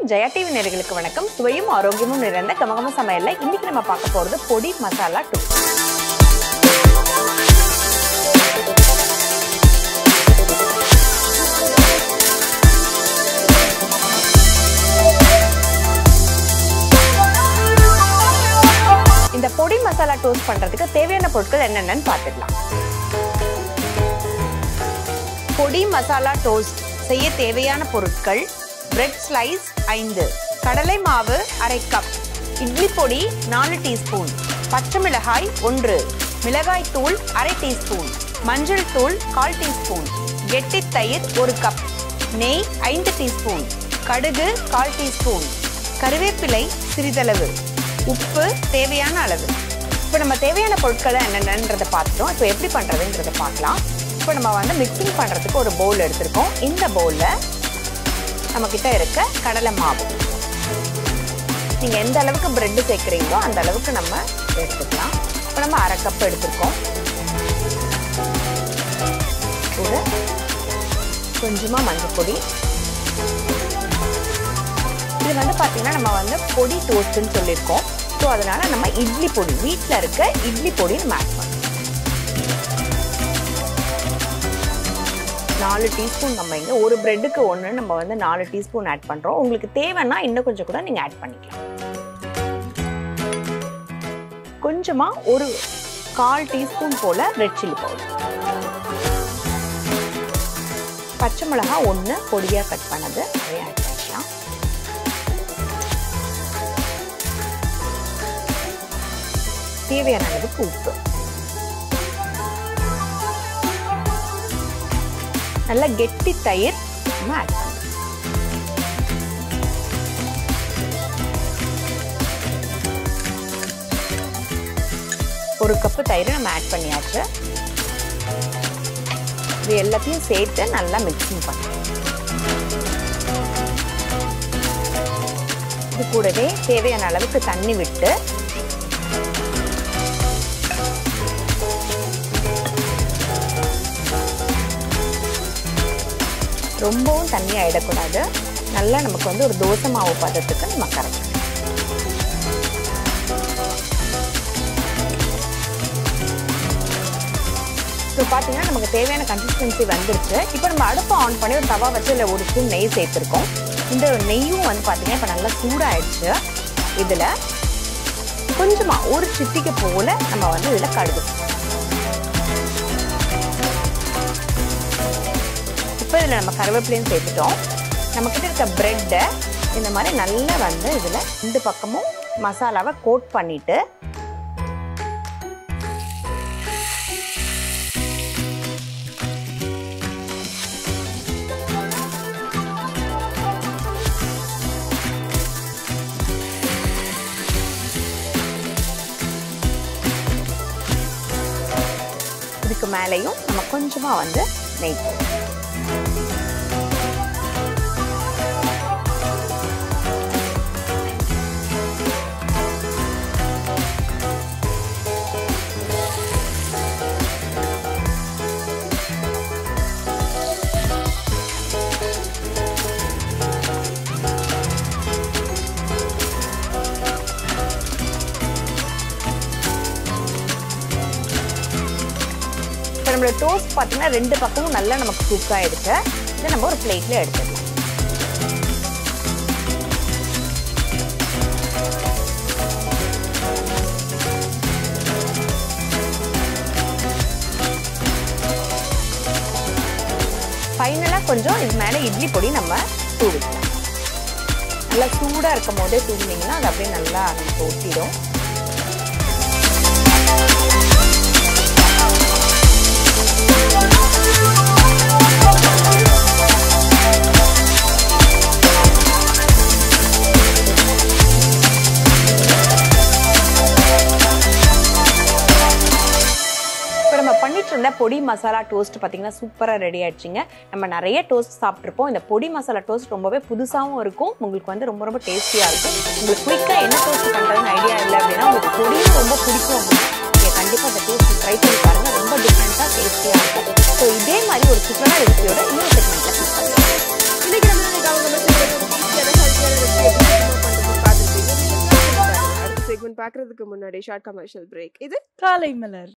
Jaya TV நேர்களுக்கு வணக்கம் சுவையும் ஆரோக்கியமும் நிறைந்த கமகம சமையல்ல இன்னைக்கு நம்ம பார்க்க போறது பொடி மசாலா டூ இந்த பொடி மசாலா டோஸ்ட் பண்றதுக்கு தேவையான பொருட்கள் என்னென்னு பார்த்துக்கலாம் பொடி மசாலா டோஸ்ட் செய்ய தேவையான பொருட்கள் பிரெட் ஸ்லைஸ் ஐந்து கடலை மாவு அரை கப் இட்லி பொடி நாலு டீஸ்பூன் பச்சை மிளகாய் ஒன்று மிளகாய் தூள் அரை டீஸ்பூன் மஞ்சள் தூள் கால் டீஸ்பூன் கெட்டி தயிர் ஒரு கப் நெய் ஐந்து டீஸ்பூன் கடுகு கால் டீஸ்பூன் கருவேப்பிலை சிறிதளவு உப்பு தேவையான அளவு இப்போ நம்ம தேவையான பொருட்களை என்னென்னன்றதை பார்த்துட்டோம் இப்போ எப்படி பண்ணுறதுன்றதை பார்க்கலாம் இப்போ நம்ம வந்து மிக்சிங் பண்ணுறதுக்கு ஒரு பவுல் எடுத்திருக்கோம் இந்த பவுலில் நம்மக்கிட்ட இருக்க கடலை மாவு நீங்கள் எந்த அளவுக்கு பிரெட்டு சேர்க்குறீங்களோ அந்த அளவுக்கு நம்ம எடுத்துக்கலாம் இப்போ நம்ம அரை கப் எடுத்திருக்கோம் கூட கொஞ்சமாக மஞ்சள் பொடி இது வந்து பார்த்தீங்கன்னா நம்ம வந்து பொடி டோஸ்ட்டுன்னு சொல்லியிருக்கோம் ஸோ அதனால நம்ம இட்லி பொடி வீட்டில் இருக்க இட்லி பொடி நம்ம ஆட் பண்ணணும் நாலு டீஸ்பூன் நம்ம இங்கே ஒரு பிரெட்டுக்கு ஒன்று நம்ம வந்து நாலு டீஸ்பூன் ஆட் பண்ணுறோம் உங்களுக்கு தேவைன்னா இன்னும் கொஞ்சம் கூட நீங்கள் ஆட் பண்ணிக்கலாம் கொஞ்சமாக ஒரு கால் டீஸ்பூன் போல் ரெட் சில்லி பவுடர் பச்சை மிளகாய் ஒன்று பொடியாக கட் பண்ணது அதை ஆட் பண்ணிக்கலாம் தேவையான அளவுக்கு உப்பு நல்லா கெட்டி தயிர் நம்ம ஆட் பண்ணணும் ஒரு கப்பு தயிர் நம்ம ஆட் பண்ணியாச்சு இது எல்லாத்தையும் சேர்த்து நல்லா மிக்சிங் பண்ணணும் இது கூடவே தேவையான அளவுக்கு தண்ணி விட்டு ரொம்பவும் தண்ணி ஆயிடக்கூடாது நல்லா நமக்கு வந்து ஒரு தோசை மாவு பதத்துக்கு நம்ம கரைக்கணும் இப்போ பார்த்தீங்கன்னா நமக்கு தேவையான கன்சிஸ்டன்சி வந்துருச்சு இப்போ நம்ம அடுப்பை ஆன் பண்ணி ஒரு தவா வச்சு இல்லை ஒரு ஸ்பூன் நெய் சேர்த்துருக்கோம் இந்த நெய்யும் வந்து பார்த்தீங்கன்னா இப்போ நல்லா சூடாயிடுச்சு இதில் கொஞ்சமாக ஒரு சிட்டிக்கு போல நம்ம வந்து இதில் கடுகு இப்போ இதில் நம்ம கருவேப்பிலையும் சேர்த்துட்டோம் நம்மக்கிட்ட இருக்க ப்ரெட்டை இந்த மாதிரி நல்லா வந்து இதில் ரெண்டு பக்கமும் மசாலாவை கோட் பண்ணிவிட்டு இதுக்கு மேலேயும் நம்ம கொஞ்சமாக வந்து நெய் போடுவோம் இப்போ நம்மளோட டோஸ்ட் பார்த்தீங்கன்னா ரெண்டு பக்கமும் நல்லா நமக்கு குக் ஆகிடுச்சு இதை நம்ம ஒரு பிளேட்டில் எடுத்துக்கலாம் ஃபைனலாக கொஞ்சம் இது மேலே இட்லி பொடி நம்ம தூவிக்கலாம் நல்லா சூடாக இருக்கும் போதே தூவினீங்கன்னா அது அப்படியே நல்லா நமக்கு ஒட்டிடும் இப்போ நம்ம பண்ணிட்டு இருந்த பொடி மசாலா டோஸ்ட் பார்த்தீங்கன்னா சூப்பராக ரெடி ஆயிடுச்சுங்க நம்ம நிறைய டோஸ்ட் சாப்பிட்ருப்போம் இந்த பொடி மசாலா டோஸ்ட் ரொம்பவே புதுசாகவும் இருக்கும் உங்களுக்கு வந்து ரொம்ப ரொம்ப டேஸ்டியாக இருக்கும் உங்களுக்கு குயிக்காக என்ன டோஸ்ட் பண்ணுறதுன்னு ஐடியா இல்லை அப்படின்னா உங்களுக்கு பொடியும் ரொம்ப பிடிக்கும் அப்படின்னா நீங்கள் கண்டிப்பாக அந்த டேஸ்ட் ட்ரை பண்ணி பாருங்கள் ரொம்ப டிஃப்ரெண்ட்டாக டேஸ்டியாக இருக்கும் ஸோ இதே மாதிரி ஒரு சூப்பரான ரெசிபியோட இன்னொரு செக்மெண்ட்டில் இன்னைக்கு நம்ம இன்னைக்கு அவங்க வந்து ஒரு ஈஸியான ஹெல்த்தியான ரெசிபி செக்மெண்ட் பார்க்கறதுக்கு முன்னாடி ஷார்ட் கமர்ஷியல் பிரேக் இது காலை மலர்